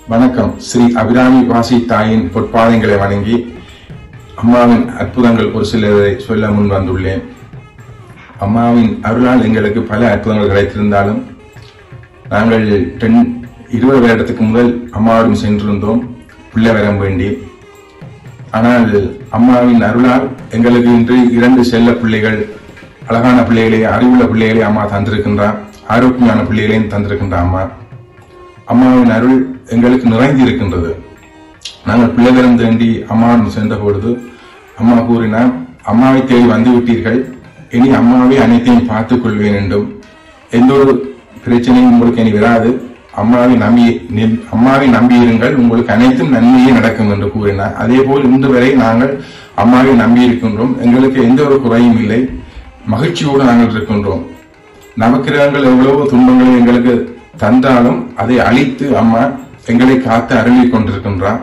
வணக்கம் ஸ்ரீ அபிராமி வாசி தாயின் பொற்பாதங்களை வணங்கி அம்மாவின் அற்புதங்கள் ஒரு சிலரை சொல்ல முன் வந்துள்ளேன் அம்மாவின் அருளால் எங்களுக்கு பல அற்புதங்கள் கிடைத்திருந்தாலும் நாங்கள் டென் இருபது வருடத்துக்கு முதல் அம்மாவிடம் சென்றிருந்தோம் பிள்ளை வரம் வேண்டி ஆனால் அம்மாவின் அருளால் எங்களுக்கு இன்று இரண்டு செல்ல பிள்ளைகள் அழகான பிள்ளைகளை அறிவுள்ள பிள்ளைகளை அம்மா தந்திருக்கின்றார் ஆரோக்கியமான பிள்ளைகளையும் தந்திருக்கின்ற அம்மா அம்மாவின் அருள் எங்களுக்கு நிறைந்து இருக்கின்றது நாங்கள் பிள்ளைகளிடம் தேண்டி அம்மாவிடம் சென்ற பொழுது அம்மா கூறினார் அம்மாவை தேடி வந்து விட்டீர்கள் இனி அம்மாவை அனைத்தையும் பார்த்துக் கொள்வேன் என்றும் எந்த ஒரு பிரச்சனையும் உங்களுக்கு இனி வராது அம்மாவை நம்பி நி- அம்மாவை நம்பியிருங்கள் உங்களுக்கு அனைத்தும் நன்மையே நடக்கும் என்று கூறினார் அதே போல் இன்று வரை நாங்கள் அம்மாவை நம்பி இருக்கின்றோம் எங்களுக்கு எந்த ஒரு குறையும் இல்லை மகிழ்ச்சியோடு நாங்கள் இருக்கின்றோம் நவக்கிரகங்கள் எவ்வளவோ துன்பங்களை எங்களுக்கு தந்தாலும் அதை அழித்து அம்மா எங்களை காத்து அருளிக் கொண்டிருக்கின்றார்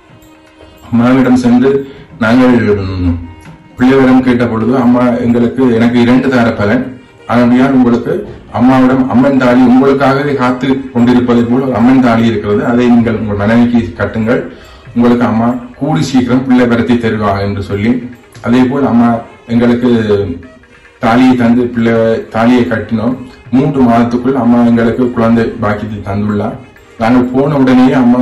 அம்மாவிடம் சென்று நாங்கள் ம், பிள்ளைவரம் கேட்ட பொழுது அம்மா எங்களுக்கு எனக்கு இரண்டு தார பலன் ஆனபடியால் உங்களுக்கு அம்மாவிடம் அம்மன் தாலி உங்களுக்காகவே காத்து கொண்டிருப்பதை போல் ஒரு அம்மன் தாலி இருக்கிறது அதை நீங்கள் உங்கள் மனைவிக்கு கட்டுங்கள் உங்களுக்கு அம்மா கூடி சீக்கிரம் பிள்ளை வரத்தி தருவாங்க என்று சொல்லி அதே போல் அம்மா எங்களுக்கு தாலியை தந்து பிள்ளை தாலியை கட்டினோம் மூன்று மாதத்துக்குள் அம்மா எங்களுக்கு குழந்தை பாக்கியத்தை தந்துள்ளார் நாங்கள் போன உடனேயே அம்மா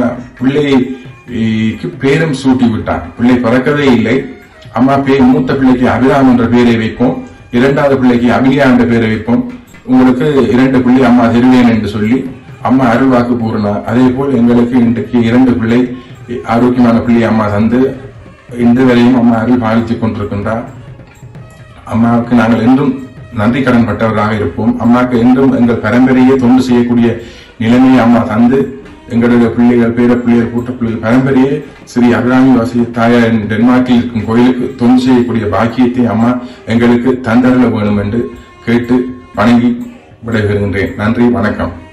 பிள்ளைக்கு பேரும் சூட்டி விட்டார் பிள்ளை பிறக்கவே இல்லை அம்மா பேர் மூத்த பிள்ளைக்கு அபிராம் என்ற பெயரை வைப்போம் இரண்டாவது பிள்ளைக்கு அபிலியா என்ற பெயரை வைப்போம் உங்களுக்கு இரண்டு பிள்ளை அம்மா தருவேன் என்று சொல்லி அம்மா அருள்வாக்கு கூறினார் அதே போல் எங்களுக்கு இன்றைக்கு இரண்டு பிள்ளை ஆரோக்கியமான பிள்ளை அம்மா தந்து இன்று வரையும் அம்மா அருள் பாலித்துக் கொண்டிருக்கின்றார் அம்மாவுக்கு நாங்கள் என்றும் நன்றி கடன் பட்டவராக இருப்போம் அம்மாவுக்கு என்றும் எங்கள் பரம்பரையே தொண்டு செய்யக்கூடிய நிலைமையை அம்மா தந்து எங்களுடைய பிள்ளைகள் பேர பிள்ளைகள் கூட்ட பிள்ளைகள் பரம்பரையே ஸ்ரீ அபிராமி வாசி தாயார் டென்மார்க்கில் இருக்கும் கோயிலுக்கு தொண்டு செய்யக்கூடிய பாக்கியத்தை அம்மா எங்களுக்கு தந்தருள வேணும் என்று கேட்டு வணங்கி விடைபெறுகின்றேன் நன்றி வணக்கம்